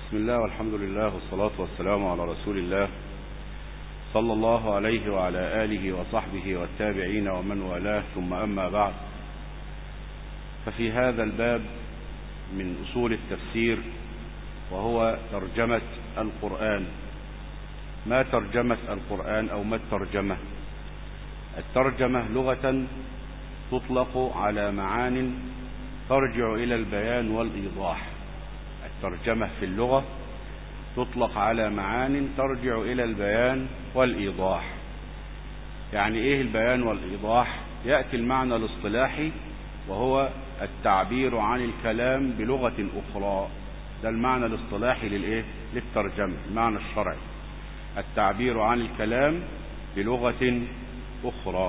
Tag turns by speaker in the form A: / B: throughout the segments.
A: بسم الله والحمد لله والصلاة والسلام على رسول الله صلى الله عليه وعلى آله وصحبه والتابعين ومن والاه ثم أما بعد ففي هذا الباب من أصول التفسير وهو ترجمة القرآن ما ترجمة القرآن أو ما الترجمة الترجمة لغة تطلق على معان ترجع إلى البيان والإيضاح الترجمة في اللغة تطلق على معان ترجع إلى البيان والإيضاح يعني إيه البيان والإيضاح يأتي المعنى الاصطلاحي وهو التعبير عن الكلام بلغة أخرى ده المعنى الاصطلاحي للإيه للترجمة المعنى الشرعي التعبير عن الكلام بلغة أخرى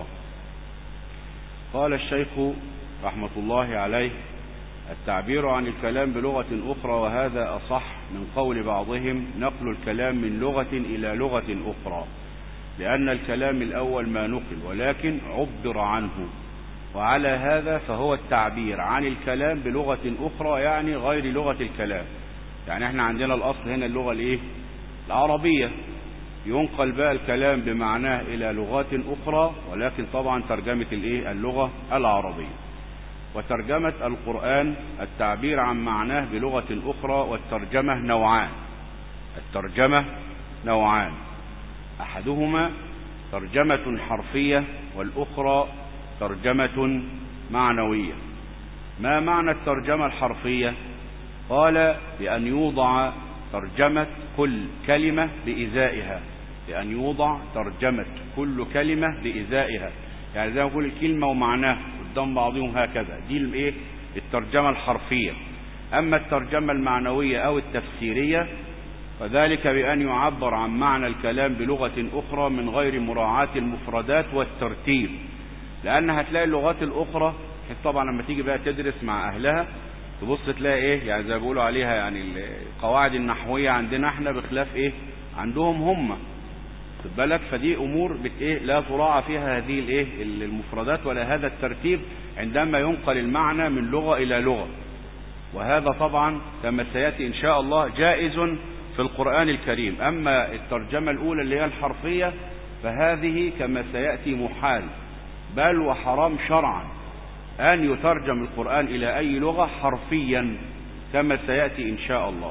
A: قال الشيخ رحمة الله عليه التعبير عن الكلام بلغة أخرى وهذا أصح من قول بعضهم نقل الكلام من لغة إلى لغة أخرى لأن الكلام الأول ما نقل ولكن عبر عنه وعلى هذا فهو التعبير عن الكلام بلغة أخرى يعني غير لغة الكلام يعني احنا عندنا الأصل هنا اللغة الايه العربية ينقل بقى الكلام بمعناه إلى لغات أخرى ولكن طبعا ترجمة الايه اللغة العربية وترجمة القرآن التعبير عن معناه بلغة أخرى والترجمة نوعان الترجمة نوعان أحدهما ترجمة حرفية والأخرى ترجمة معنوية ما معنى الترجمة الحرفية قال بأن يوضع ترجمة كل كلمة بإزائها بأن يوضع ترجمة كل كلمة بإزائها يعني زي ما نقول الكلمة ومعناها قدام بعضهم هكذا دي الايه الترجمة الحرفية أما الترجمة المعنوية أو التفسيرية وذلك بأن يعبر عن معنى الكلام بلغة أخرى من غير مراعاة المفردات والترتيب لأن هتلاقي اللغات الأخرى طبعا لما تيجي بقى تدرس مع أهلها تبص تلاقي إيه يعني زي ما بيقولوا عليها يعني القواعد النحوية عندنا احنا بخلاف إيه عندهم هم خد بالك فدي امور بت ايه لا تراعى فيها هذه الايه المفردات ولا هذا الترتيب عندما ينقل المعنى من لغه الى لغه وهذا طبعا كما سياتي ان شاء الله جائز في القران الكريم اما الترجمه الاولى اللي هي الحرفيه فهذه كما سياتي محال بل وحرام شرعا ان يترجم القران الى اي لغه حرفيا كما سياتي ان شاء الله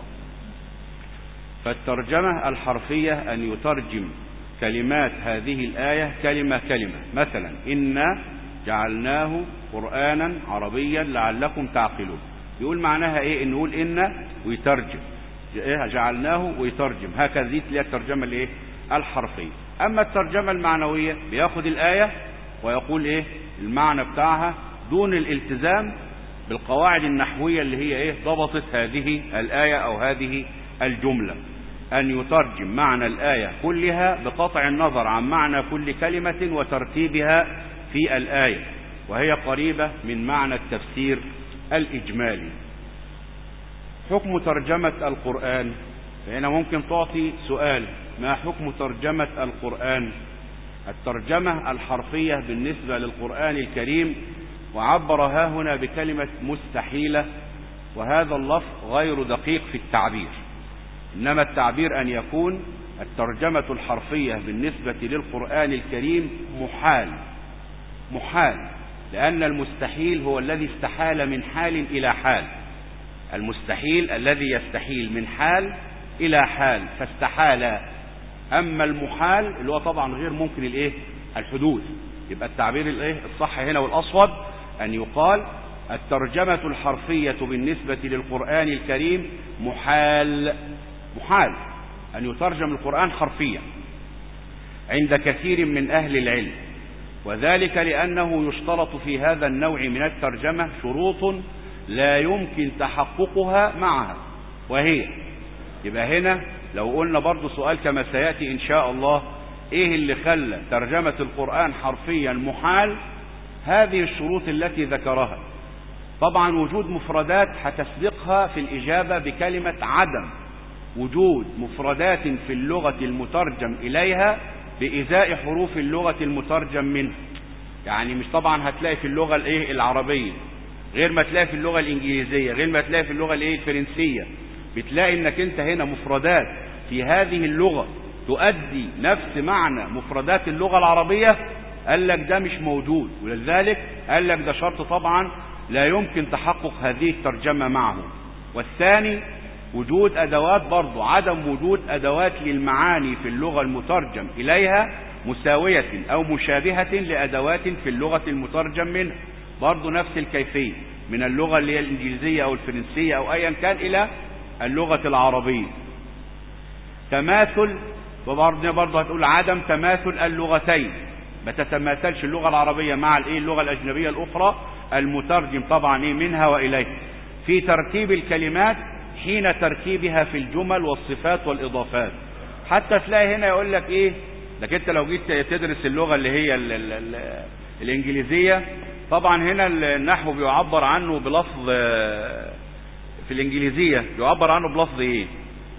A: فالترجمه الحرفيه ان يترجم كلمات هذه الآية كلمة كلمة مثلا إنا جعلناه قرآنا عربيا لعلكم تعقلون يقول معناها إيه إن نقول إنا ويترجم جعلناه ويترجم هكذا دي تلاقي الترجمة الإيه الحرفية أما الترجمة المعنوية بياخد الآية ويقول إيه المعنى بتاعها دون الالتزام بالقواعد النحوية اللي هي إيه ضبطت هذه الآية أو هذه الجملة أن يترجم معنى الآية كلها بقطع النظر عن معنى كل كلمة وترتيبها في الآية وهي قريبة من معنى التفسير الإجمالي حكم ترجمة القرآن هنا ممكن تعطي سؤال ما حكم ترجمة القرآن الترجمة الحرفية بالنسبة للقرآن الكريم وعبر ها هنا بكلمة مستحيلة وهذا اللفظ غير دقيق في التعبير إنما التعبير أن يكون الترجمة الحرفية بالنسبة للقرآن الكريم محال محال لأن المستحيل هو الذي استحال من حال إلى حال المستحيل الذي يستحيل من حال إلى حال فاستحال أما المحال اللي هو طبعا غير ممكن الإيه الحدوث يبقى التعبير الإيه الصح هنا والأصوب أن يقال الترجمة الحرفية بالنسبة للقرآن الكريم محال محال أن يترجم القرآن حرفيا عند كثير من أهل العلم وذلك لأنه يشترط في هذا النوع من الترجمة شروط لا يمكن تحققها معها وهي يبقى هنا لو قلنا برضو سؤال كما سيأتي إن شاء الله إيه اللي خلى ترجمة القرآن حرفيا محال هذه الشروط التي ذكرها طبعا وجود مفردات هتسبقها في الإجابة بكلمة عدم وجود مفردات في اللغة المترجم إليها بإزاء حروف اللغة المترجم منها يعني مش طبعا هتلاقي في اللغة الايه العربية غير ما تلاقي في اللغة الإنجليزية غير ما تلاقي في اللغة الايه الفرنسية بتلاقي انك انت هنا مفردات في هذه اللغة تؤدي نفس معنى مفردات اللغة العربية قال لك ده مش موجود ولذلك قال لك ده شرط طبعا لا يمكن تحقق هذه الترجمة معه والثاني وجود أدوات برضو عدم وجود أدوات للمعاني في اللغة المترجم إليها مساوية أو مشابهة لأدوات في اللغة المترجم منها برضو نفس الكيفية من اللغة اللي هي الإنجليزية أو الفرنسية أو أيا كان إلى اللغة العربية تماثل وبرضه برضه هتقول عدم تماثل اللغتين ما تتماثلش اللغة العربية مع الايه اللغة الأجنبية الأخرى المترجم طبعا ايه منها وإليه في ترتيب الكلمات حين تركيبها في الجمل والصفات والإضافات حتى تلاقي هنا يقول لك ايه لك انت لو جيت تدرس اللغة اللي هي ال ال ال الإنجليزية طبعا هنا النحو بيعبر عنه بلفظ في الإنجليزية بيعبر عنه بلفظ ايه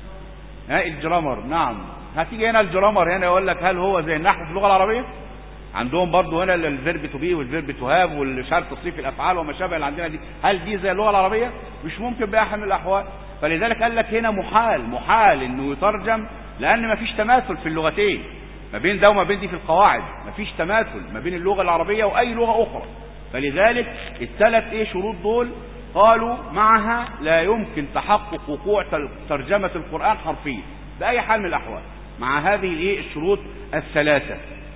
A: ها الجرامر نعم هتيجي هنا الجرامر هنا يقول لك هل هو زي النحو في اللغة العربية عندهم برضو هنا الفيرب تو بي والفيرب تو هاف والمش عارف تصريف الافعال وما شابه اللي عندنا دي هل دي زي اللغه العربيه مش ممكن باحد من الاحوال فلذلك قال لك هنا محال محال انه يترجم لان ما فيش تماثل في اللغتين ما بين ده وما بين دي في القواعد ما فيش تماثل ما بين اللغه العربيه واي لغه اخرى فلذلك الثلاث ايه شروط دول قالوا معها لا يمكن تحقق وقوع ترجمه القران حرفيا باي حال من الاحوال مع هذه الايه الشروط الثلاثه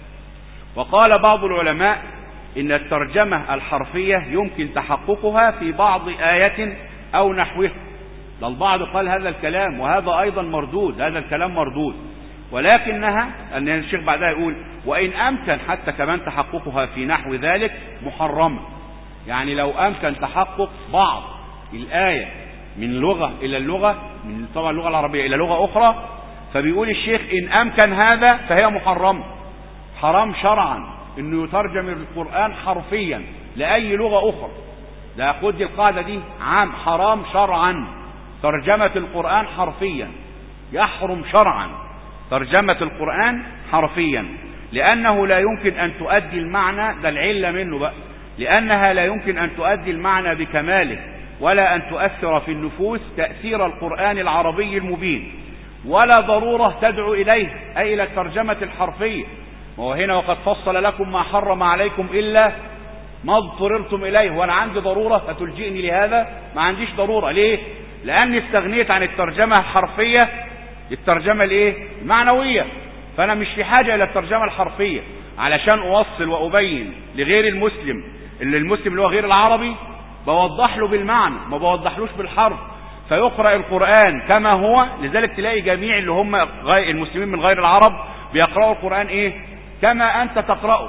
A: وقال بعض العلماء إن الترجمة الحرفية يمكن تحققها في بعض آية أو نحوها ده البعض قال هذا الكلام وهذا أيضا مردود هذا الكلام مردود ولكنها أن الشيخ بعدها يقول وإن أمكن حتى كمان تحققها في نحو ذلك محرمة يعني لو أمكن تحقق بعض الآية من لغة إلى اللغة من طبعا اللغة العربية إلى لغة أخرى فبيقول الشيخ إن أمكن هذا فهي محرمة حرام شرعا انه يترجم القرآن حرفيا لأي لغة أخرى ده خد القاعدة دي عام حرام شرعا ترجمة القرآن حرفيا يحرم شرعا ترجمة القرآن حرفيا لأنه لا يمكن أن تؤدي المعنى ده العلة منه بقى لأنها لا يمكن أن تؤدي المعنى بكماله ولا أن تؤثر في النفوس تأثير القرآن العربي المبين ولا ضرورة تدعو إليه أي إلى الترجمة الحرفية وهو هنا وقد فصل لكم ما حرم عليكم إلا ما اضطررتم إليه وأنا عندي ضرورة فتلجئني لهذا ما عنديش ضرورة ليه لأني استغنيت عن الترجمة الحرفية الترجمة الايه المعنوية فأنا مش في حاجة إلى الترجمة الحرفية علشان أوصل وأبين لغير المسلم اللي المسلم اللي هو غير العربي بوضح له بالمعنى ما بوضحلوش بالحرف فيقرأ القرآن كما هو لذلك تلاقي جميع اللي هم المسلمين من غير العرب بيقرأوا القرآن ايه كما انت تقرأه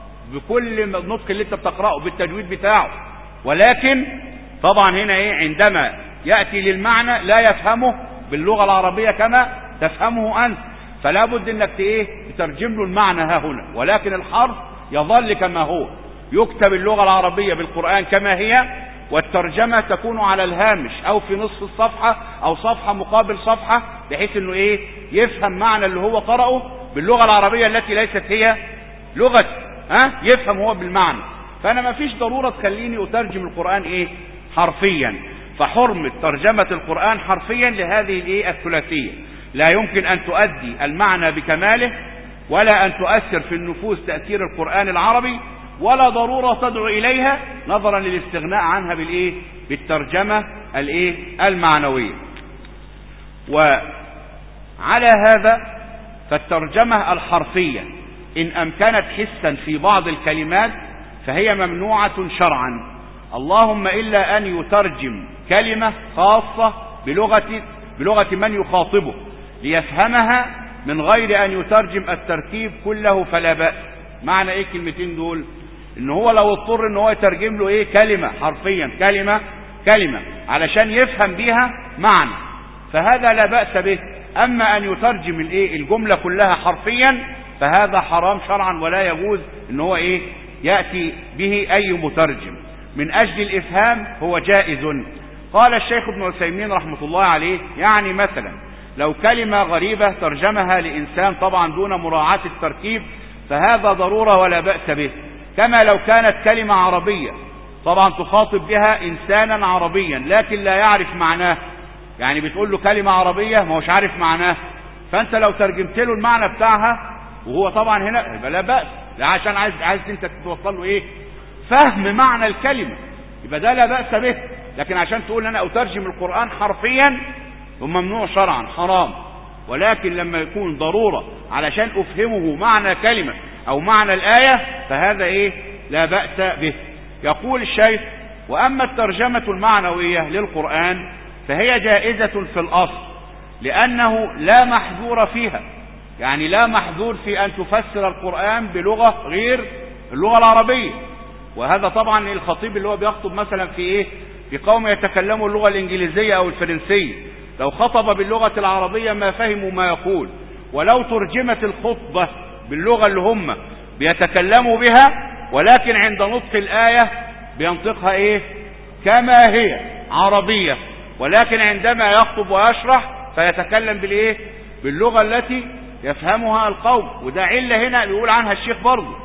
A: بكل النطق اللي انت بتقرأه بالتجويد بتاعه ولكن طبعا هنا ايه عندما يأتي للمعنى لا يفهمه باللغة العربية كما تفهمه انت فلا بد انك ايه تترجم له المعنى ها هنا ولكن الحرف يظل كما هو يكتب اللغة العربية بالقرآن كما هي والترجمة تكون على الهامش او في نصف الصفحة او صفحة مقابل صفحة بحيث انه ايه يفهم معنى اللي هو قرأه باللغة العربية التي ليست هي لغة ها يفهم هو بالمعنى فانا ما فيش ضرورة تخليني اترجم القرآن ايه حرفيا فحرمة ترجمة القرآن حرفيا لهذه الايه الثلاثية لا يمكن ان تؤدي المعنى بكماله ولا ان تؤثر في النفوس تأثير القرآن العربي ولا ضرورة تدعو اليها نظرا للاستغناء عنها بالايه بالترجمة الايه المعنوية وعلى هذا فالترجمة الحرفية إن أمكنت حسا في بعض الكلمات فهي ممنوعة شرعا اللهم إلا أن يترجم كلمة خاصة بلغة, بلغة من يخاطبه ليفهمها من غير أن يترجم التركيب كله فلا بأس معنى إيه كلمتين دول إن هو لو اضطر إن هو يترجم له إيه كلمة حرفيا كلمة كلمة علشان يفهم بيها معنى فهذا لا بأس به أما أن يترجم الإيه الجملة كلها حرفيا فهذا حرام شرعا ولا يجوز إن هو إيه يأتي به أي مترجم من أجل الإفهام هو جائز قال الشيخ ابن عثيمين رحمة الله عليه يعني مثلا لو كلمة غريبة ترجمها لإنسان طبعا دون مراعاة التركيب فهذا ضرورة ولا بأس به كما لو كانت كلمة عربية طبعا تخاطب بها إنسانا عربيا لكن لا يعرف معناه يعني بتقول له كلمة عربية ما هوش عارف معناها فانت لو ترجمت له المعنى بتاعها وهو طبعا هنا يبقى لا بأس لا عشان عايز عايز انت توصل له ايه فهم معنى الكلمة يبقى ده لا بأس به لكن عشان تقول انا اترجم القرآن حرفيا وممنوع شرعا حرام ولكن لما يكون ضرورة علشان افهمه معنى كلمة او معنى الآية فهذا ايه لا بأس به يقول الشيخ واما الترجمة المعنوية للقرآن فهي جائزة في الاصل لانه لا محذور فيها يعني لا محذور في ان تفسر القرآن بلغة غير اللغة العربية وهذا طبعا الخطيب اللي هو بيخطب مثلا في ايه في قوم يتكلموا اللغة الانجليزية او الفرنسية لو خطب باللغة العربية ما فهموا ما يقول ولو ترجمت الخطبة باللغة اللي هم بيتكلموا بها ولكن عند نطق الآية بينطقها ايه كما هي عربية ولكن عندما يخطب ويشرح فيتكلم بالايه باللغة التي يفهمها القوم وده علة هنا بيقول عنها الشيخ برضه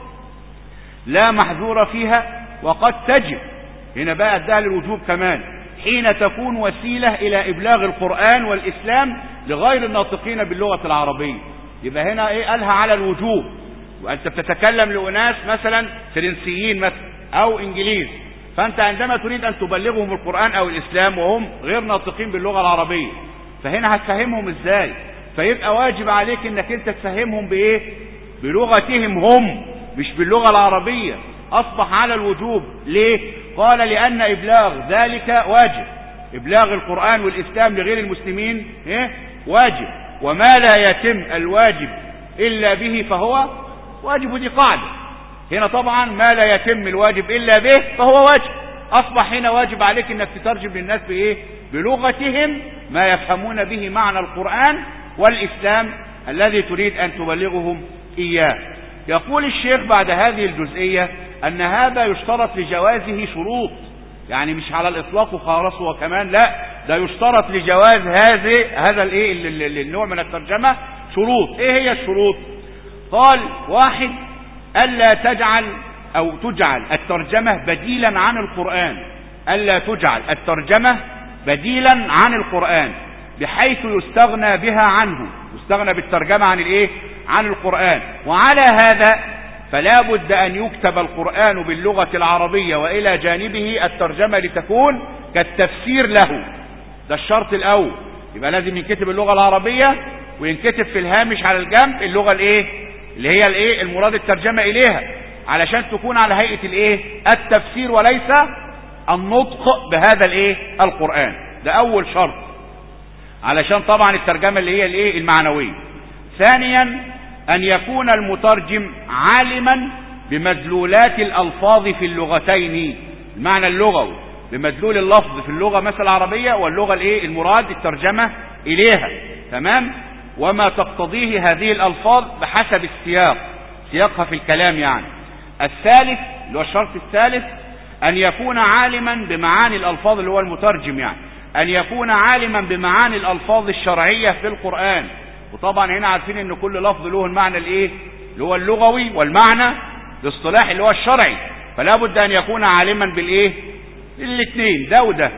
A: لا محذور فيها وقد تجب هنا بقى ادها للوجوب كمان حين تكون وسيلة الى ابلاغ القرآن والاسلام لغير الناطقين باللغة العربية يبقى هنا ايه قالها على الوجوب وانت بتتكلم لأناس مثلا فرنسيين مثلا او انجليز فانت عندما تريد ان تبلغهم القرآن او الاسلام وهم غير ناطقين باللغة العربية فهنا هتفهمهم ازاي فيبقى واجب عليك انك انت تفهمهم بايه بلغتهم هم مش باللغة العربية اصبح على الوجوب ليه قال لان ابلاغ ذلك واجب ابلاغ القرآن والاسلام لغير المسلمين ايه واجب وما لا يتم الواجب الا به فهو واجب دي قاعدة هنا طبعا ما لا يتم الواجب الا به فهو واجب اصبح هنا واجب عليك انك تترجم للناس بايه بلغتهم ما يفهمون به معنى القرآن والاسلام الذي تريد ان تبلغهم اياه يقول الشيخ بعد هذه الجزئية ان هذا يشترط لجوازه شروط يعني مش على الاطلاق وخلاص هو كمان لا ده يشترط لجواز هذه هذا الايه النوع من الترجمة شروط ايه هي الشروط قال واحد الا تجعل او تجعل الترجمة بديلا عن القرآن الا تجعل الترجمة بديلا عن القرآن بحيث يستغنى بها عنه يستغنى بالترجمة عن الايه عن القرآن وعلى هذا فلا بد ان يكتب القرآن باللغة العربية والى جانبه الترجمة لتكون كالتفسير له ده الشرط الاول يبقى لازم ينكتب اللغة العربية وينكتب في الهامش على الجنب اللغة الايه اللي هي الايه المراد الترجمة اليها علشان تكون على هيئة الايه التفسير وليس النطق بهذا الايه القرآن ده اول شرط علشان طبعا الترجمة اللي هي الايه المعنوية ثانيا ان يكون المترجم عالما بمدلولات الالفاظ في اللغتين المعنى اللغوي بمدلول اللفظ في اللغة مثل العربية واللغة الايه المراد الترجمة اليها تمام وما تقتضيه هذه الالفاظ بحسب السياق سياقها في الكلام يعني الثالث اللي هو الشرط الثالث ان يكون عالما بمعاني الالفاظ اللي هو المترجم يعني ان يكون عالما بمعاني الالفاظ الشرعية في القرآن وطبعا هنا عارفين ان كل لفظ له المعنى الايه اللي هو اللغوي والمعنى الاصطلاح اللي هو الشرعي فلا بد ان يكون عالما بالايه الاثنين ده وده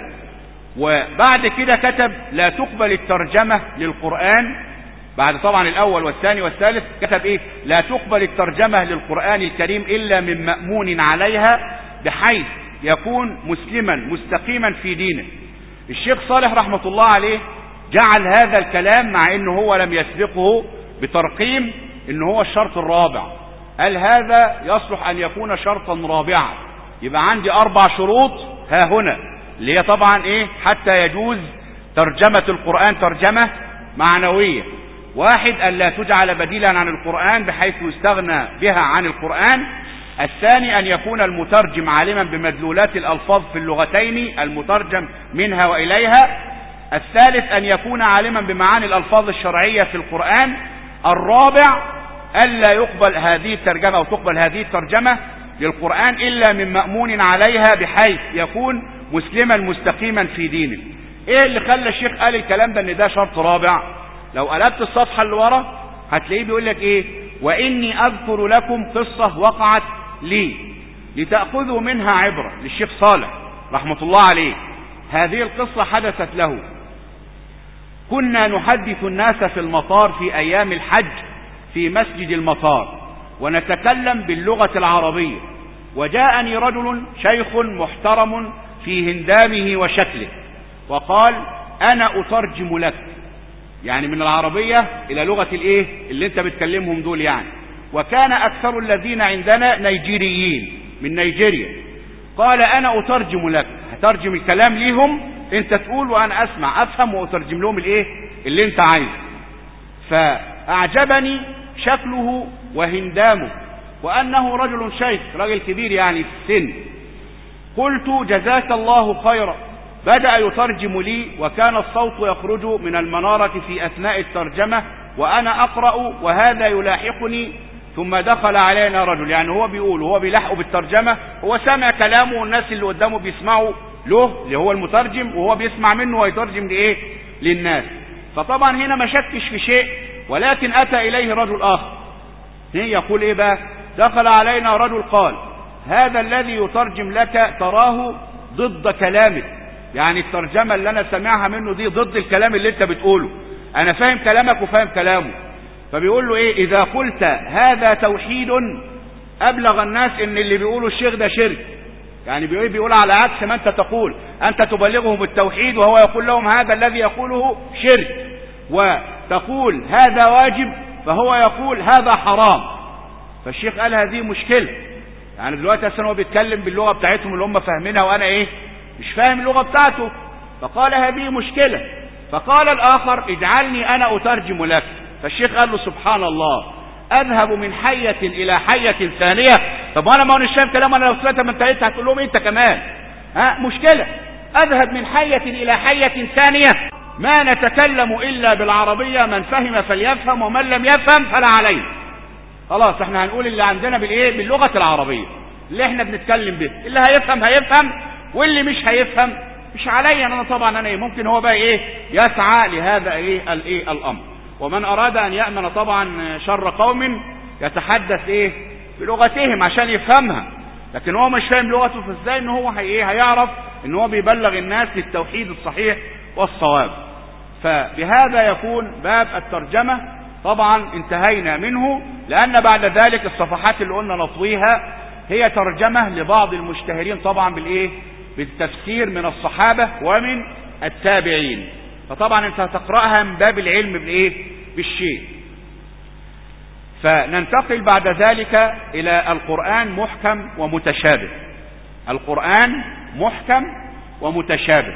A: وبعد كده كتب لا تقبل الترجمة للقرآن بعد طبعا الاول والثاني والثالث كتب ايه لا تقبل الترجمة للقرآن الكريم الا من مأمون عليها بحيث يكون مسلما مستقيما في دينه الشيخ صالح رحمة الله عليه جعل هذا الكلام مع انه هو لم يسبقه بترقيم ان هو الشرط الرابع قال هذا يصلح ان يكون شرطا رابعا يبقى عندي اربع شروط ها هنا اللي هي طبعا ايه حتى يجوز ترجمة القرآن ترجمة معنوية واحد ألا تجعل بديلا عن القرآن بحيث يستغنى بها عن القرآن الثاني أن يكون المترجم عالما بمدلولات الألفاظ في اللغتين المترجم منها وإليها الثالث أن يكون عالما بمعاني الألفاظ الشرعية في القرآن الرابع ألا يقبل هذه الترجمة أو تقبل هذه الترجمة للقرآن إلا من مأمون عليها بحيث يكون مسلما مستقيما في دينه ايه اللي خلى الشيخ قال الكلام ده ان ده شرط رابع لو قلبت الصفحة اللي ورا هتلاقيه بيقول لك ايه واني اذكر لكم قصة وقعت لي لتأخذوا منها عبرة للشيخ صالح رحمة الله عليه هذه القصة حدثت له كنا نحدث الناس في المطار في أيام الحج في مسجد المطار ونتكلم باللغة العربية وجاءني رجل شيخ محترم في هندامه وشكله وقال أنا أترجم لك يعني من العربية إلى لغة الإيه اللي أنت بتكلمهم دول يعني وكان أكثر الذين عندنا نيجيريين من نيجيريا قال أنا أترجم لك هترجم الكلام ليهم أنت تقول وأنا أسمع أفهم وأترجم لهم الإيه اللي أنت عايزه فأعجبني شكله وهندامه وأنه رجل شيخ رجل كبير يعني في السن قلت جزاك الله خيرا بدأ يترجم لي وكان الصوت يخرج من المنارة في أثناء الترجمة وأنا أقرأ وهذا يلاحقني ثم دخل علينا رجل يعني هو بيقول وهو بيلحقه بالترجمة هو سامع كلامه والناس اللي قدامه بيسمعوا له اللي هو المترجم وهو بيسمع منه ويترجم لإيه للناس فطبعا هنا ما شكش في شيء ولكن أتى إليه رجل آخر هنا يقول إيه بقى دخل علينا رجل قال هذا الذي يترجم لك تراه ضد كلامك يعني الترجمة اللي أنا سامعها منه دي ضد الكلام اللي أنت بتقوله أنا فاهم كلامك وفاهم كلامه فبيقول له إيه إذا قلت هذا توحيد أبلغ الناس إن اللي بيقولوا الشيخ ده شرك يعني بيقول بيقول على عكس ما أنت تقول أنت تبلغهم التوحيد وهو يقول لهم هذا الذي يقوله شرك وتقول هذا واجب فهو يقول هذا حرام فالشيخ قال هذه مشكلة يعني دلوقتي أصلا هو بيتكلم باللغة بتاعتهم اللي هم فاهمينها وأنا إيه مش فاهم اللغة بتاعته فقال هذه مشكلة فقال الآخر اجعلني أنا أترجم لك فالشيخ قال له سبحان الله أذهب من حية إلى حية ثانية طب أنا ما هو مش فاهم كلام أنا لو سمعت ما انت هتقول لهم أنت كمان ها مشكلة أذهب من حية إلى حية ثانية ما نتكلم إلا بالعربية من فهم فليفهم ومن لم يفهم فلا عليه خلاص احنا هنقول اللي عندنا بالايه باللغة العربية اللي احنا بنتكلم به اللي هيفهم هيفهم واللي مش هيفهم مش عليا انا طبعا انا ايه ممكن هو بقى ايه يسعى لهذا ايه الايه الامر ومن اراد ان يامن طبعا شر قوم يتحدث ايه بلغتهم عشان يفهمها لكن هو مش فاهم لغته فازاي ان هو هي ايه هيعرف ان هو بيبلغ الناس للتوحيد الصحيح والصواب فبهذا يكون باب الترجمة طبعا انتهينا منه لأن بعد ذلك الصفحات اللي قلنا نطويها هي ترجمة لبعض المشتهرين طبعا بالإيه بالتفسير من الصحابة ومن التابعين فطبعا انت هتقرأها من باب العلم بالإيه بالشيء فننتقل بعد ذلك إلى القرآن محكم ومتشابه القرآن محكم ومتشابه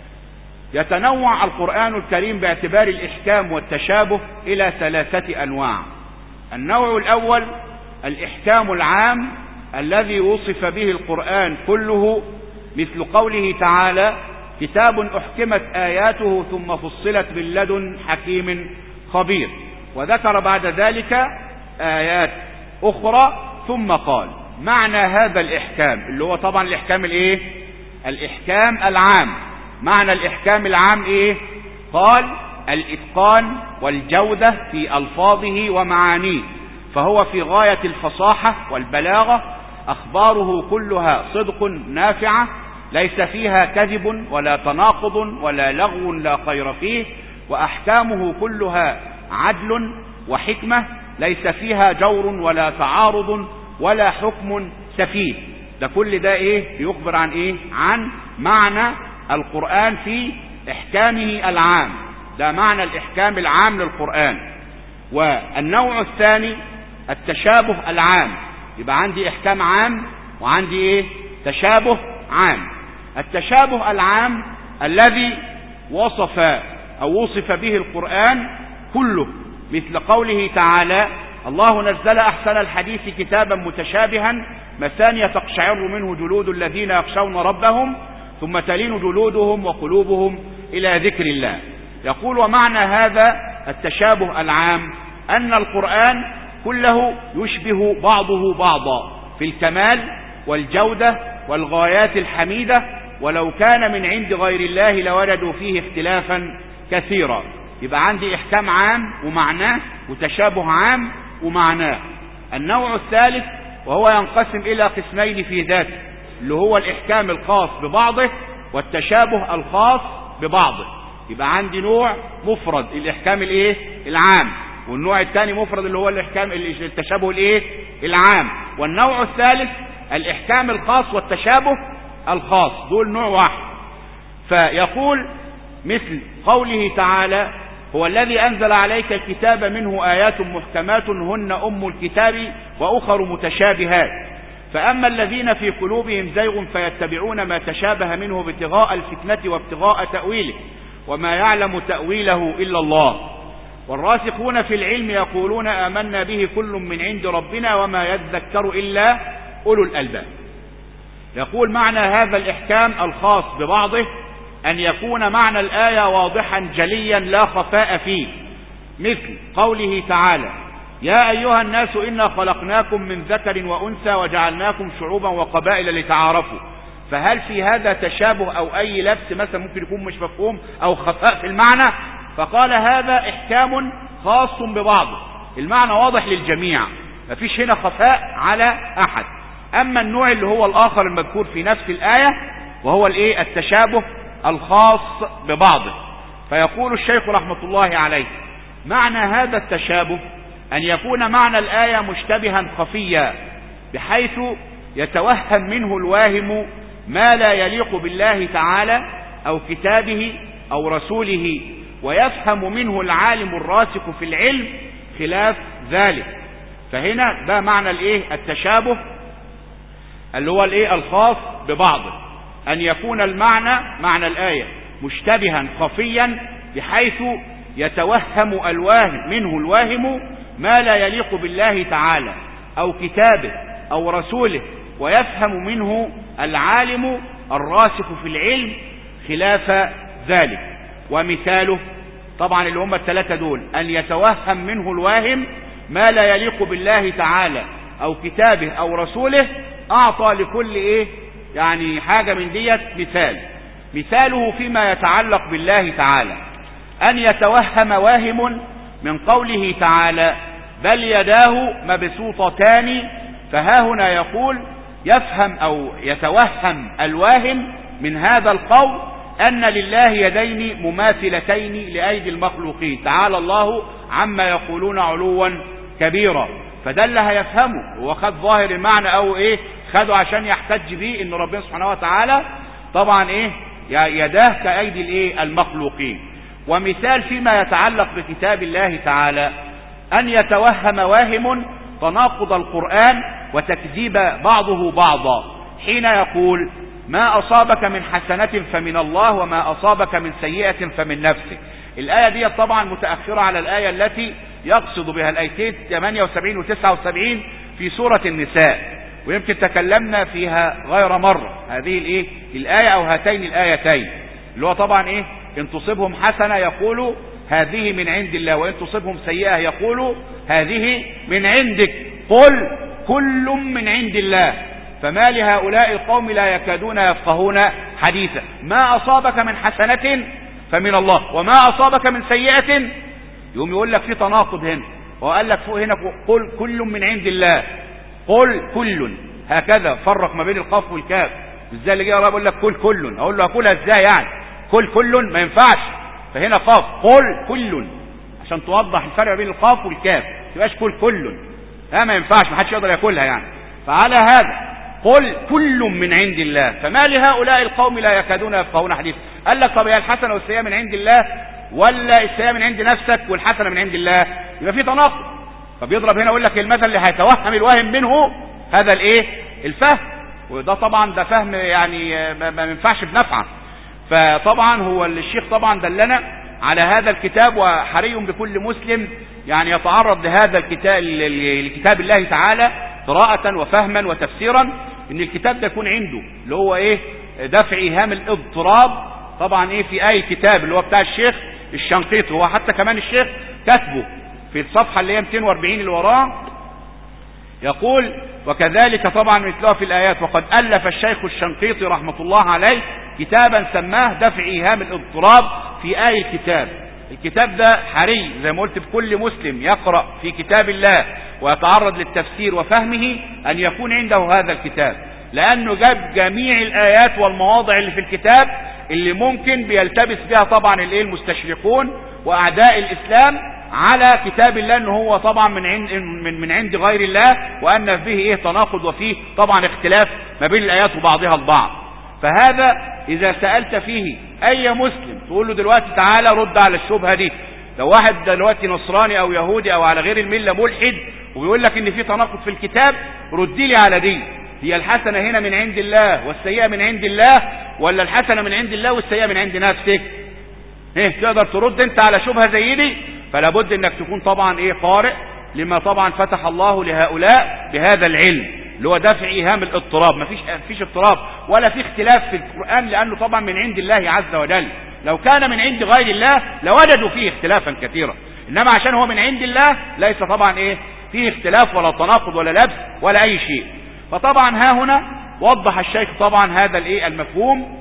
A: يتنوع القرآن الكريم باعتبار الإحكام والتشابه إلى ثلاثة أنواع النوع الأول الإحكام العام الذي وصف به القرآن كله مثل قوله تعالى كتاب أحكمت آياته ثم فصلت من لدن حكيم خبير وذكر بعد ذلك آيات أخرى ثم قال معنى هذا الإحكام اللي هو طبعا الإحكام الإيه الإحكام العام معنى الإحكام العام إيه قال الإتقان والجودة في ألفاظه ومعانيه فهو في غاية الفصاحة والبلاغة أخباره كلها صدق نافعة ليس فيها كذب ولا تناقض ولا لغو لا خير فيه وأحكامه كلها عدل وحكمة ليس فيها جور ولا تعارض ولا حكم سفيه ده كل ده ايه يخبر عن ايه عن معنى القرآن في احكامه العام ده معنى الاحكام العام للقرآن والنوع الثاني التشابه العام يبقى عندي احكام عام وعندي ايه تشابه عام التشابه العام الذي وصف او وصف به القرآن كله مثل قوله تعالى الله نزل احسن الحديث كتابا متشابها مثانية تقشعر منه جلود الذين يخشون ربهم ثم تلين جلودهم وقلوبهم إلى ذكر الله يقول ومعنى هذا التشابه العام أن القرآن كله يشبه بعضه بعضا في الكمال والجودة والغايات الحميدة ولو كان من عند غير الله لوجدوا فيه اختلافا كثيرا يبقى عندي إحكام عام ومعناه وتشابه عام ومعناه النوع الثالث وهو ينقسم إلى قسمين في ذاته اللي هو الإحكام الخاص ببعضه والتشابه الخاص ببعضه يبقى عندي نوع مفرد الاحكام الايه العام والنوع الثاني مفرد اللي هو الاحكام التشابه الايه العام والنوع الثالث الاحكام الخاص والتشابه الخاص دول نوع واحد فيقول مثل قوله تعالى هو الذي أنزل عليك الكتاب منه آيات محكمات هن أم الكتاب وأخر متشابهات فأما الذين في قلوبهم زيغ فيتبعون ما تشابه منه ابتغاء الفتنة وابتغاء تأويله وما يعلم تأويله إلا الله والراسخون في العلم يقولون آمنا به كل من عند ربنا وما يذكر إلا أولو الألباب يقول معنى هذا الإحكام الخاص ببعضه أن يكون معنى الآية واضحا جليا لا خفاء فيه مثل قوله تعالى يا أيها الناس إنا خلقناكم من ذكر وأنثى وجعلناكم شعوبا وقبائل لتعارفوا فهل في هذا تشابه أو أي لبس مثلا ممكن يكون مش مفهوم أو خفاء في المعنى فقال هذا إحكام خاص ببعضه المعنى واضح للجميع مفيش هنا خفاء على أحد أما النوع اللي هو الآخر المذكور في نفس الآية وهو الإيه التشابه الخاص ببعضه فيقول الشيخ رحمة الله عليه معنى هذا التشابه أن يكون معنى الآية مشتبها خفيا بحيث يتوهم منه الواهم ما لا يليق بالله تعالى أو كتابه أو رسوله ويفهم منه العالم الراسخ في العلم خلاف ذلك فهنا ده معنى الايه التشابه اللي هو الايه الخاص ببعضه ان يكون المعنى معنى الايه مشتبها خفيا بحيث يتوهم الواهم منه الواهم ما لا يليق بالله تعالى او كتابه او رسوله ويفهم منه العالم الراسخ في العلم خلاف ذلك ومثاله طبعا اللي هم الثلاثة دول أن يتوهم منه الواهم ما لا يليق بالله تعالى أو كتابه أو رسوله أعطى لكل إيه يعني حاجة من ديت مثال مثاله فيما يتعلق بالله تعالى أن يتوهم واهم من قوله تعالى بل يداه مبسوطتان فها هنا يقول يفهم أو يتوهم الواهم من هذا القول أن لله يدين مماثلتين لأيدي المخلوقين تعالى الله عما يقولون علوا كبيرا فده اللي هيفهمه هو خد ظاهر المعنى أو إيه خده عشان يحتج بيه إن ربنا سبحانه وتعالى طبعا إيه يداه كأيدي الإيه المخلوقين ومثال فيما يتعلق بكتاب الله تعالى أن يتوهم واهم تناقض القرآن وتكذيب بعضه بعضا حين يقول ما أصابك من حسنة فمن الله وما أصابك من سيئة فمن نفسك الآية دي طبعا متأخرة على الآية التي يقصد بها الآيتين 78 و 79 في سورة النساء ويمكن تكلمنا فيها غير مرة هذه الايه الآية أو هاتين الآيتين اللي هو طبعا ايه ان تصبهم حسنة يقولوا هذه من عند الله وإن تصبهم سيئة يقولوا هذه من عندك قل كل من عند الله فما لهؤلاء القوم لا يكادون يفقهون حديثا ما أصابك من حسنة فمن الله وما أصابك من سيئة يقوم يقول لك في تناقض هنا وقال لك فوق هنا قل كل من عند الله قل كل هكذا فرق ما بين القاف والكاف ازاي اللي جاي يقول لك كل كل اقول له اقولها ازاي يعني كل كل ما ينفعش فهنا قاف قل كل عشان توضح الفرق بين القاف والكاف ما تبقاش كل كل ها ما ينفعش ما حدش يقدر ياكلها يعني فعلى هذا قل كل من عند الله فما لهؤلاء القوم لا يكادون يفقهون حديثا قال لك طب هي الحسنه والسيئه من عند الله ولا السيئه من عند نفسك والحسنه من عند الله يبقى في تناقض فبيضرب هنا يقول لك المثل اللي هيتوهم الواهم منه هذا الايه الفهم وده طبعا ده فهم يعني ما ينفعش بنفعه فطبعا هو الشيخ طبعا دلنا على هذا الكتاب وحري بكل مسلم يعني يتعرض لهذا الكتاب لكتاب الله تعالى قراءة وفهما وتفسيرا ان الكتاب ده يكون عنده اللي هو ايه دفع ايهام الاضطراب طبعا ايه في اي كتاب اللي هو بتاع الشيخ الشنقيطي هو حتى كمان الشيخ كاتبه في الصفحة اللي هي 240 اللي وراه يقول وكذلك طبعا مثلها في الآيات وقد ألف الشيخ الشنقيطي رحمة الله عليه كتابا سماه دفع إيهام الاضطراب في آي الكتاب الكتاب ده حري زي ما قلت بكل مسلم يقرأ في كتاب الله ويتعرض للتفسير وفهمه أن يكون عنده هذا الكتاب لأنه جاب جميع الآيات والمواضع اللي في الكتاب اللي ممكن بيلتبس بها طبعا الايه المستشرقون وأعداء الإسلام على كتاب الله ان هو طبعا من عند من, من عند غير الله وان فيه ايه تناقض وفيه طبعا اختلاف ما بين الايات وبعضها البعض فهذا اذا سألت فيه اي مسلم تقول له دلوقتي تعالى رد على الشبهة دي لو واحد دلوقتي نصراني او يهودي او على غير الملة ملحد وبيقول لك ان في تناقض في الكتاب ردي لي على دي هي الحسنة هنا من عند الله والسيئة من عند الله ولا الحسنة من عند الله والسيئة من عند نفسك ايه تقدر ترد انت على شبهة زي دي فلا بد انك تكون طبعا ايه قارئ لما طبعا فتح الله لهؤلاء بهذا العلم اللي هو دفع ايهام الاضطراب مفيش مفيش اضطراب ولا في اختلاف في القرآن لانه طبعا من عند الله عز وجل لو كان من عند غير الله لوجدوا فيه اختلافا كثيرا انما عشان هو من عند الله ليس طبعا ايه فيه اختلاف ولا تناقض ولا لبس ولا اي شيء فطبعا ها هنا وضح الشيخ طبعا هذا الايه المفهوم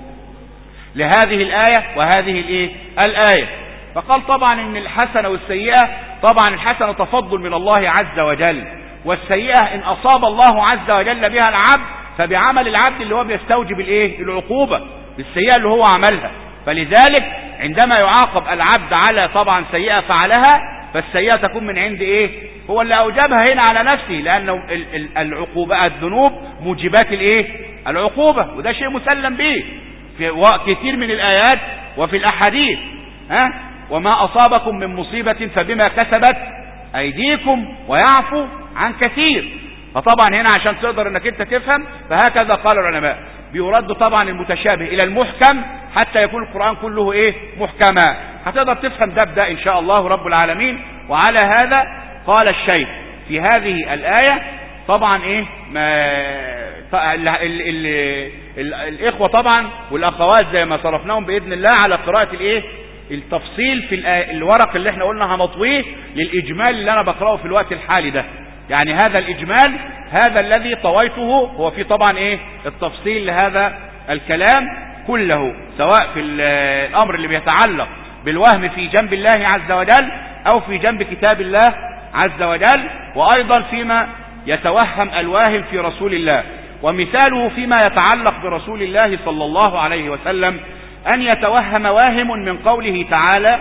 A: لهذه الآية وهذه الايه الآية فقال طبعا ان الحسنة والسيئة طبعا الحسنة تفضل من الله عز وجل والسيئة ان اصاب الله عز وجل بها العبد فبعمل العبد اللي هو بيستوجب الايه العقوبة بالسيئة اللي هو عملها فلذلك عندما يعاقب العبد على طبعا سيئة فعلها فالسيئة تكون من عند ايه هو اللي اوجبها هنا على نفسه لانه العقوبة الذنوب موجبات الايه العقوبة وده شيء مسلم به في كثير من الايات وفي الاحاديث ها وما اصابكم من مصيبة فبما كسبت ايديكم ويعفو عن كثير فطبعا هنا عشان تقدر انك انت تفهم فهكذا قال العلماء بيرد طبعا المتشابه الى المحكم حتى يكون القرآن كله ايه محكما هتقدر تفهم ده بده ان شاء الله رب العالمين وعلى هذا قال الشيخ في هذه الآية طبعا ايه ما ال ال ال ال الاخوة طبعا والاخوات زي ما صرفناهم باذن الله على قراءة الايه التفصيل في الورق اللي احنا قلنا هنطويه للاجمال اللي انا بقرأه في الوقت الحالي ده يعني هذا الاجمال هذا الذي طويته هو في طبعا ايه التفصيل لهذا الكلام كله سواء في الامر اللي بيتعلق بالوهم في جنب الله عز وجل او في جنب كتاب الله عز وجل وايضا فيما يتوهم الواهم في رسول الله ومثاله فيما يتعلق برسول الله صلى الله عليه وسلم ان يتوهم واهم من قوله تعالى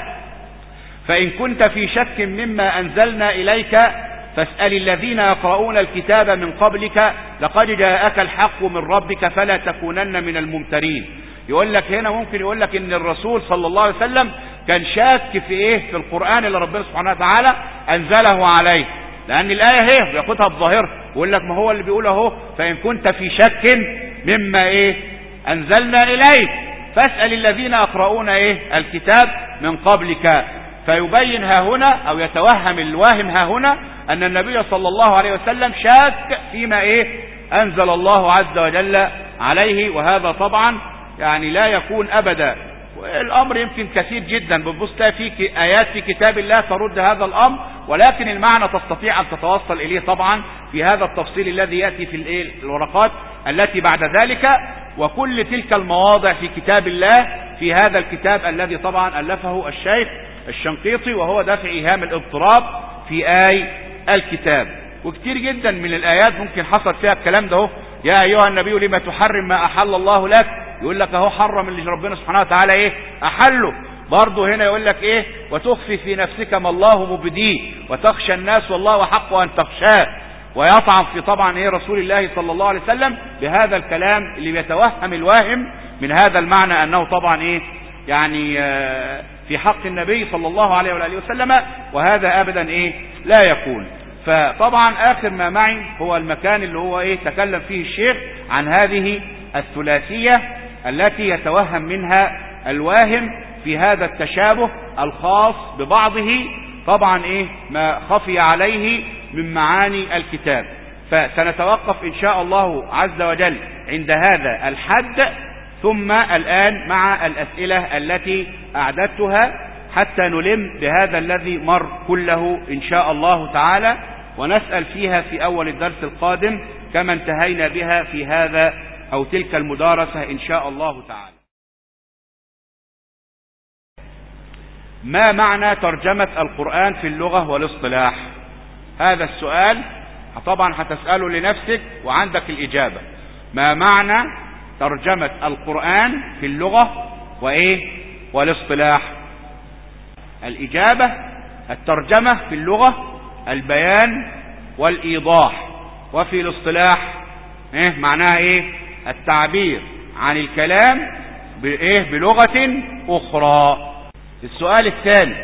A: فان كنت في شك مما انزلنا اليك فاسأل الذين يقرؤون الكتاب من قبلك لقد جاءك الحق من ربك فلا تكونن من الممترين يقول لك هنا ممكن يقول لك ان الرسول صلى الله عليه وسلم كان شاك في ايه في القرآن اللي ربنا سبحانه وتعالى انزله عليه لان الآية هي بياخدها بظاهرها يقول لك ما هو اللي بيقول اهو فان كنت في شك مما ايه انزلنا اليك فاسأل الذين يقرؤون ايه الكتاب من قبلك فيبين ها هنا او يتوهم الواهم ها هنا ان النبي صلى الله عليه وسلم شاك فيما ايه انزل الله عز وجل عليه وهذا طبعا يعني لا يكون ابدا الامر يمكن كثير جدا بتبص تلاقي في ايات في كتاب الله ترد هذا الامر ولكن المعنى تستطيع ان تتوصل اليه طبعا في هذا التفصيل الذي ياتي في الورقات التي بعد ذلك وكل تلك المواضع في كتاب الله في هذا الكتاب الذي طبعا الفه الشيخ الشنقيطي وهو دفع ايهام الاضطراب في اي الكتاب وكتير جدا من الايات ممكن حصل فيها الكلام ده يا ايها النبي لما تحرم ما احل الله لك يقول لك اهو حرم اللي ربنا سبحانه وتعالى ايه احله برضه هنا يقول لك ايه وتخفي في نفسك ما الله مبديه وتخشى الناس والله حق ان تخشاه ويطعن في طبعا ايه رسول الله صلى الله عليه وسلم بهذا الكلام اللي بيتوهم الواهم من هذا المعنى انه طبعا ايه يعني في حق النبي صلى الله عليه وآله وسلم وهذا ابدا ايه لا يكون فطبعا اخر ما معي هو المكان اللي هو ايه تكلم فيه الشيخ عن هذه الثلاثية التي يتوهم منها الواهم في هذا التشابه الخاص ببعضه طبعا ايه ما خفي عليه من معاني الكتاب فسنتوقف ان شاء الله عز وجل عند هذا الحد ثم الان مع الاسئلة التي اعددتها حتى نلم بهذا الذي مر كله ان شاء الله تعالى ونسأل فيها في اول الدرس القادم كما انتهينا بها في هذا او تلك المدارسة ان شاء الله تعالى ما معنى ترجمة القرآن في اللغة والاصطلاح هذا السؤال طبعا هتسأله لنفسك وعندك الإجابة ما معنى ترجمة القرآن في اللغة وإيه والاصطلاح الإجابة الترجمة في اللغة البيان والإيضاح وفي الاصطلاح إيه معناها إيه التعبير عن الكلام بإيه بلغة أخرى السؤال الثاني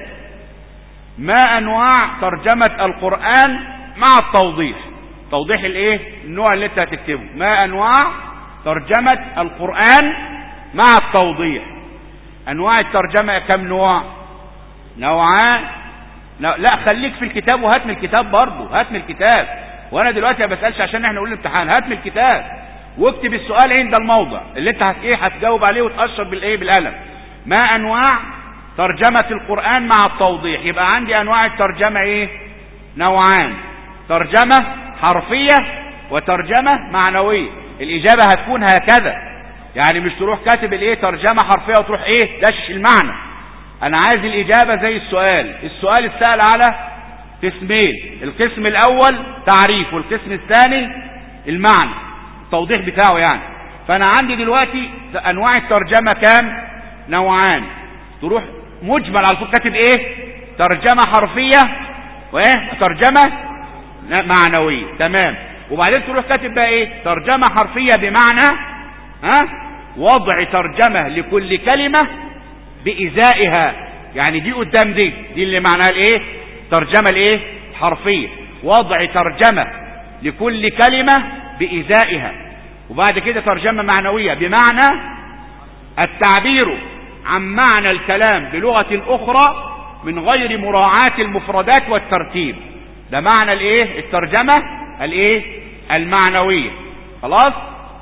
A: ما أنواع ترجمة القرآن مع التوضيح توضيح الإيه النوع اللي انت هتكتبه ما أنواع ترجمة القرآن مع التوضيح أنواع الترجمة كم نوع نوعان لا خليك في الكتاب وهات من الكتاب برضه هات من الكتاب وانا دلوقتي ما بسالش عشان احنا نقول الامتحان هات من الكتاب واكتب السؤال عند الموضع اللي انت هت ايه هتجاوب عليه وتاشر بالايه بالقلم ما انواع ترجمة القرآن مع التوضيح يبقى عندي انواع الترجمة ايه نوعان ترجمة حرفية وترجمة معنوية الاجابة هتكون هكذا يعني مش تروح كاتب الايه ترجمة حرفية وتروح ايه دش المعنى انا عايز الاجابة زي السؤال السؤال السأل على قسمين القسم الاول تعريف والقسم الثاني المعنى التوضيح بتاعه يعني فانا عندي دلوقتي انواع الترجمة كام نوعان تروح مجمل على طول كاتب ايه ترجمة حرفية وايه ترجمة معنوية تمام وبعدين تروح كاتب بقى ايه ترجمة حرفية بمعنى ها وضع ترجمة لكل كلمة بإزائها يعني دي قدام دي دي اللي معناها الايه ترجمة الايه حرفية وضع ترجمة لكل كلمة بإزائها وبعد كده ترجمة معنوية بمعنى التعبير عن معنى الكلام بلغة أخرى من غير مراعاة المفردات والترتيب ده معنى الايه الترجمة الايه المعنوية خلاص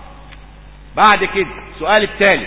A: بعد كده السؤال التالي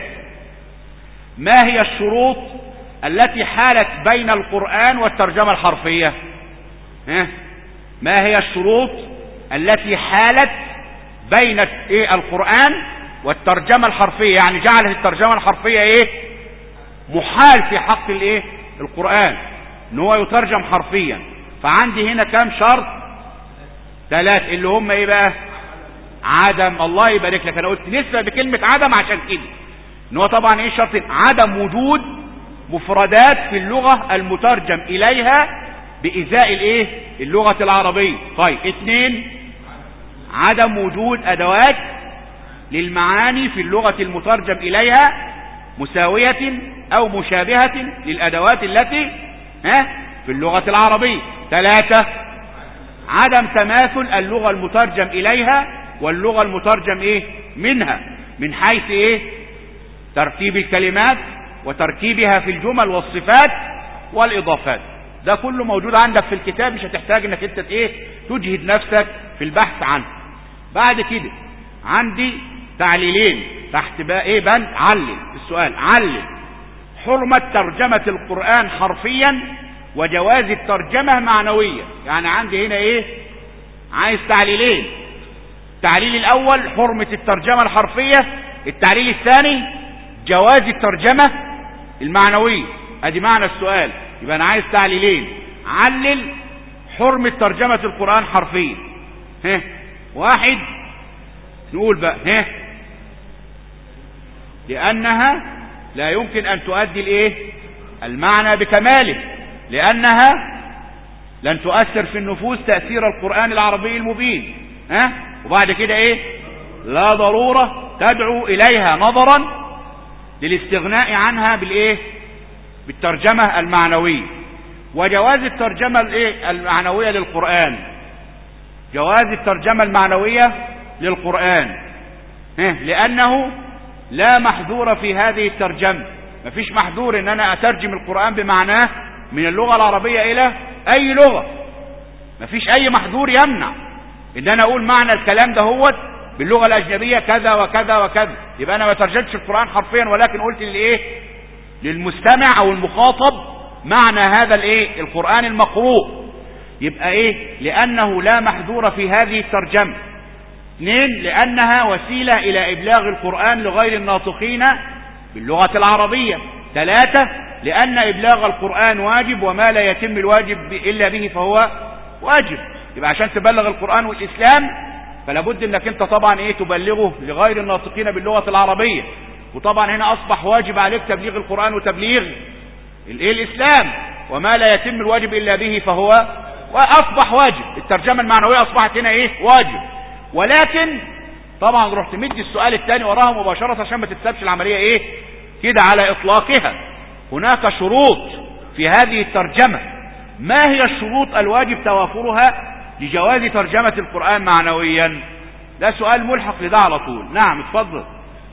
A: ما هي الشروط التي حالت بين القرآن والترجمة الحرفية ها؟ ما هي الشروط التي حالت بين ايه القرآن والترجمة الحرفية يعني جعلت الترجمة الحرفية ايه محال في حق الايه القرآن ان هو يترجم حرفيا فعندي هنا كام شرط ثلاث اللي هم ايه بقى عدم الله يبارك لك انا قلت نسبة بكلمة عدم عشان كده ان هو طبعا ايه شرط عدم وجود مفردات في اللغة المترجم اليها بإزاء الايه اللغة العربية طيب اثنين عدم وجود ادوات للمعاني في اللغة المترجم اليها مساوية او مشابهة للادوات التي ها في اللغة العربية ثلاثة عدم تماثل اللغة المترجم اليها واللغة المترجم ايه منها من حيث ايه ترتيب الكلمات وتركيبها في الجمل والصفات والاضافات ده كله موجود عندك في الكتاب مش هتحتاج انك انت ايه تجهد نفسك في البحث عنه بعد كده عندي تعليلين تحت بقى ايه بند علل السؤال علل حرمة ترجمة القرآن حرفيا وجواز الترجمة معنوية يعني عندي هنا ايه عايز تعليلين التعليل الاول حرمة الترجمة الحرفية التعليل الثاني جواز الترجمة المعنوية ادي معنى السؤال يبقى انا عايز تعليلين علل حرمة ترجمة القرآن حرفيا ها واحد نقول بقى ها لانها لا يمكن ان تؤدي الايه المعنى بكماله لانها لن تؤثر في النفوس تأثير القرآن العربي المبين ها وبعد كده ايه لا ضرورة تدعو اليها نظرا للاستغناء عنها بالايه بالترجمة المعنوية وجواز الترجمة الايه المعنوية للقرآن جواز الترجمة المعنوية للقرآن لأنه لا محذور في هذه الترجمة مفيش محذور ان انا اترجم القرآن بمعناه من اللغة العربية الى اي لغة مفيش اي محذور يمنع ان انا اقول معنى الكلام ده هو باللغة الاجنبية كذا وكذا وكذا يبقى انا ما ترجمتش القرآن حرفيا ولكن قلت للايه للمستمع او المخاطب معنى هذا الايه القرآن المقروء يبقى ايه لانه لا محذور في هذه الترجمة اثنين لانها وسيلة الى ابلاغ القرآن لغير الناطقين باللغة العربية ثلاثة لان ابلاغ القرآن واجب وما لا يتم الواجب الا به فهو واجب يبقى عشان تبلغ القرآن والاسلام فلا بد انك انت طبعا ايه تبلغه لغير الناطقين باللغة العربية وطبعا هنا اصبح واجب عليك تبليغ القرآن وتبليغ الايه الاسلام وما لا يتم الواجب الا به فهو واصبح واجب الترجمة المعنوية اصبحت هنا ايه واجب ولكن طبعا رحت مدي السؤال الثاني وراها مباشرة عشان ما تتسابش العملية ايه كده على اطلاقها هناك شروط في هذه الترجمة ما هي الشروط الواجب توافرها لجواز ترجمة القرآن معنويا ده سؤال ملحق لده على طول نعم اتفضل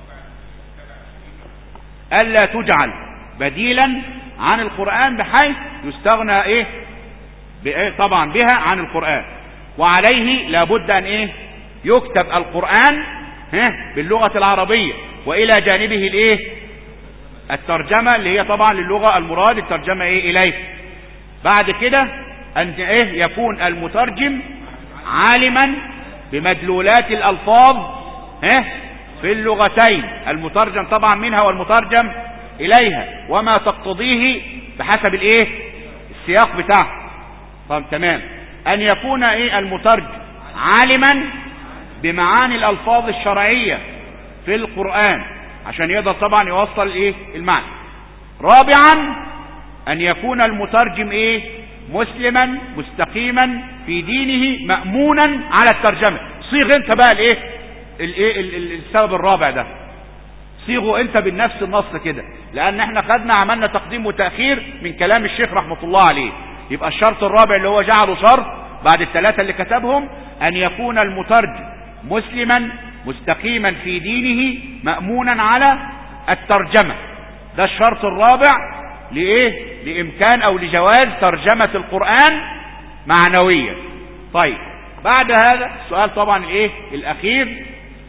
A: ألا تجعل بديلا عن القرآن بحيث يستغنى ايه, بإيه طبعا بها عن القرآن وعليه لابد ان ايه يكتب القرآن ها باللغة العربية والى جانبه الايه الترجمة اللي هي طبعا للغة المراد الترجمة ايه اليه بعد كده ان ايه يكون المترجم عالما بمدلولات الالفاظ ها في اللغتين المترجم طبعا منها والمترجم اليها وما تقتضيه بحسب الايه السياق بتاعه طب تمام ان يكون ايه المترجم عالما بمعاني الالفاظ الشرعية في القرآن عشان يقدر طبعا يوصل ايه المعنى رابعا ان يكون المترجم ايه مسلما مستقيما في دينه مأمونا على الترجمة صيغ انت بقى الايه الايه السبب الرابع ده صيغه انت بالنفس النص كده لان احنا خدنا عملنا تقديم وتأخير من كلام الشيخ رحمة الله عليه يبقى الشرط الرابع اللي هو جعله شرط بعد الثلاثة اللي كتبهم ان يكون المترجم مسلما مستقيما في دينه مأمونا على الترجمة ده الشرط الرابع لإيه لإمكان أو لجواز ترجمة القرآن معنويا طيب بعد هذا السؤال طبعا الإيه الأخير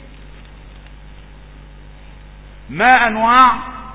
A: ما أنواع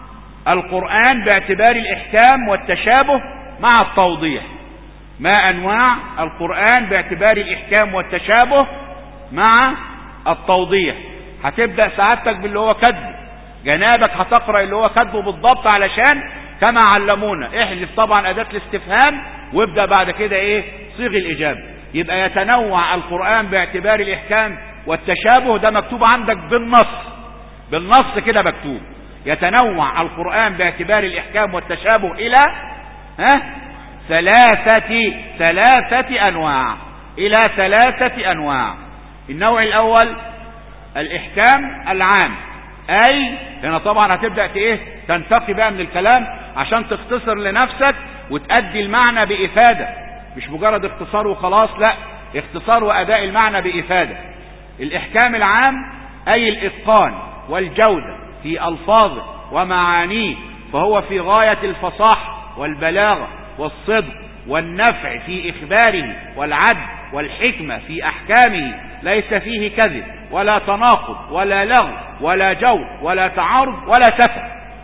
A: القرآن باعتبار الإحكام والتشابه مع التوضيح ما أنواع القرآن باعتبار الإحكام والتشابه مع التوضيح هتبدأ سعادتك باللي هو كذب جنابك هتقرأ اللي هو كذبه بالضبط علشان كما علمونا احذف طبعا أداة الاستفهام وابدأ بعد كده ايه صيغ الإجابة يبقى يتنوع القرآن باعتبار الإحكام والتشابه ده مكتوب عندك بالنص بالنص كده مكتوب يتنوع القرآن باعتبار الإحكام والتشابه إلى ها ثلاثة ثلاثة أنواع إلى ثلاثة أنواع النوع الأول الإحكام العام أي هنا طبعا هتبدأ إيه تنتقي بقى من الكلام عشان تختصر لنفسك وتأدي المعنى بإفادة مش مجرد اختصار وخلاص لا اختصار وأداء المعنى بإفادة الإحكام العام أي الإتقان والجودة في ألفاظه ومعانيه فهو في غاية الفصاحة والبلاغة والصدق والنفع في إخباره والعدل والحكمة في أحكامه ليس فيه كذب ولا تناقض ولا لغو ولا جور ولا تعارض ولا سفه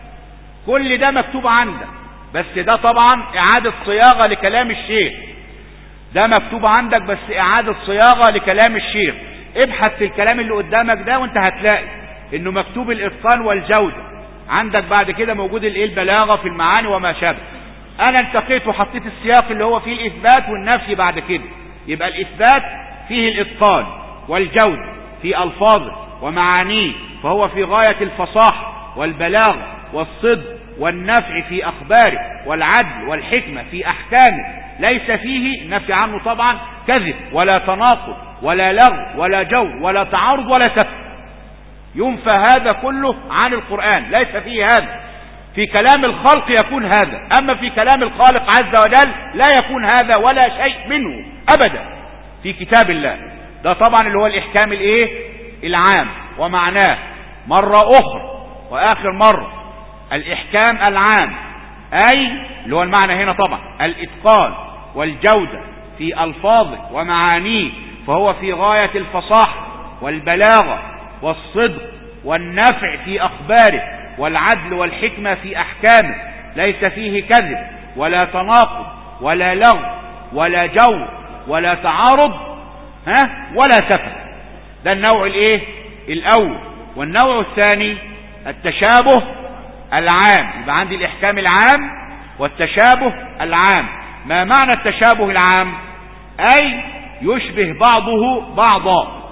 A: كل ده مكتوب عندك بس ده طبعا إعادة صياغة لكلام الشيخ ده مكتوب عندك بس إعادة صياغة لكلام الشيخ ابحث في الكلام اللي قدامك ده وانت هتلاقي انه مكتوب الاتقان والجودة عندك بعد كده موجود الايه البلاغة في المعاني وما شابه انا انتقيت وحطيت السياق اللي هو فيه الاثبات والنفي بعد كده يبقى الاثبات فيه الاتقان والجودة في الفاظه ومعانيه فهو في غاية الفصاحة والبلاغة والصدق والنفع في اخباره والعدل والحكمة في احكامه ليس فيه نفي عنه طبعا كذب ولا تناقض ولا لغو ولا جو ولا تعارض ولا سفه ينفى هذا كله عن القرآن ليس فيه هذا في كلام الخلق يكون هذا أما في كلام الخالق عز وجل لا يكون هذا ولا شيء منه أبدا في كتاب الله ده طبعا اللي هو الإحكام الإيه العام ومعناه مرة أخرى وآخر مرة الإحكام العام أي اللي هو المعنى هنا طبعا الإتقان والجودة في ألفاظه ومعانيه فهو في غاية الفصاحة والبلاغة والصدق والنفع في أخباره والعدل والحكمة في أحكامه ليس فيه كذب ولا تناقض ولا لغو ولا جو ولا تعارض ها ولا سفه ده النوع الايه الاول والنوع الثاني التشابه العام يبقى عندي الاحكام العام والتشابه العام ما معنى التشابه العام اي يشبه بعضه بعضا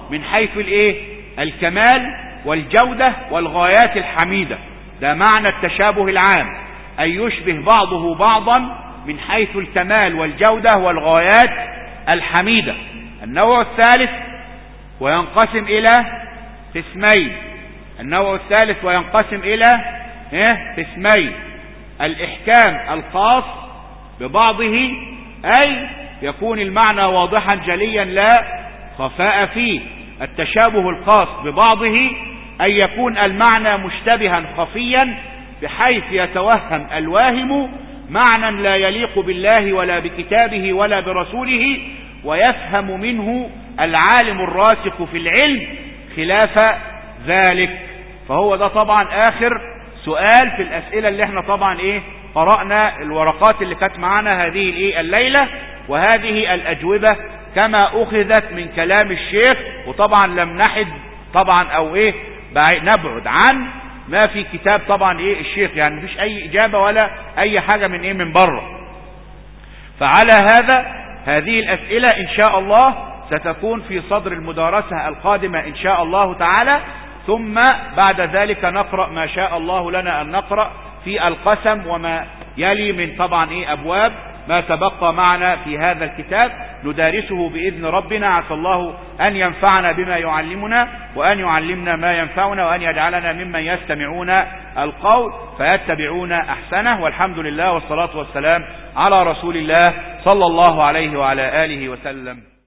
B: من حيث الايه الكمال والجودة والغايات الحميدة ده معنى التشابه العام أن يشبه بعضه بعضا من حيث الكمال والجودة والغايات الحميدة النوع الثالث وينقسم إلى قسمين النوع الثالث وينقسم إلى قسمين الإحكام الخاص ببعضه أي يكون المعنى واضحا جليا لا خفاء فيه التشابه الخاص ببعضه أن يكون المعنى مشتبها خفيا بحيث يتوهم الواهم معنى لا يليق بالله ولا بكتابه ولا برسوله ويفهم منه العالم الراسخ في العلم خلاف ذلك فهو ده طبعا آخر سؤال في الأسئلة اللي احنا طبعا ايه قرأنا الورقات اللي كانت معانا هذه الايه الليلة وهذه الأجوبة كما أخذت من كلام الشيخ وطبعا لم نحد طبعا أو إيه نبعد عن ما في كتاب طبعا إيه الشيخ يعني مفيش أي إجابة ولا أي حاجة من إيه من بره فعلى هذا هذه الأسئلة إن شاء الله ستكون في صدر المدارسة القادمة إن شاء الله تعالى ثم بعد ذلك نقرأ ما شاء الله لنا أن نقرأ في القسم وما يلي من طبعا إيه أبواب ما تبقى معنا في هذا الكتاب ندارسه بإذن ربنا عسى الله أن ينفعنا بما يعلمنا وأن يعلمنا ما ينفعنا وأن يجعلنا ممن يستمعون القول فيتبعون أحسنه والحمد لله والصلاة والسلام على رسول الله صلى الله عليه وعلى آله وسلم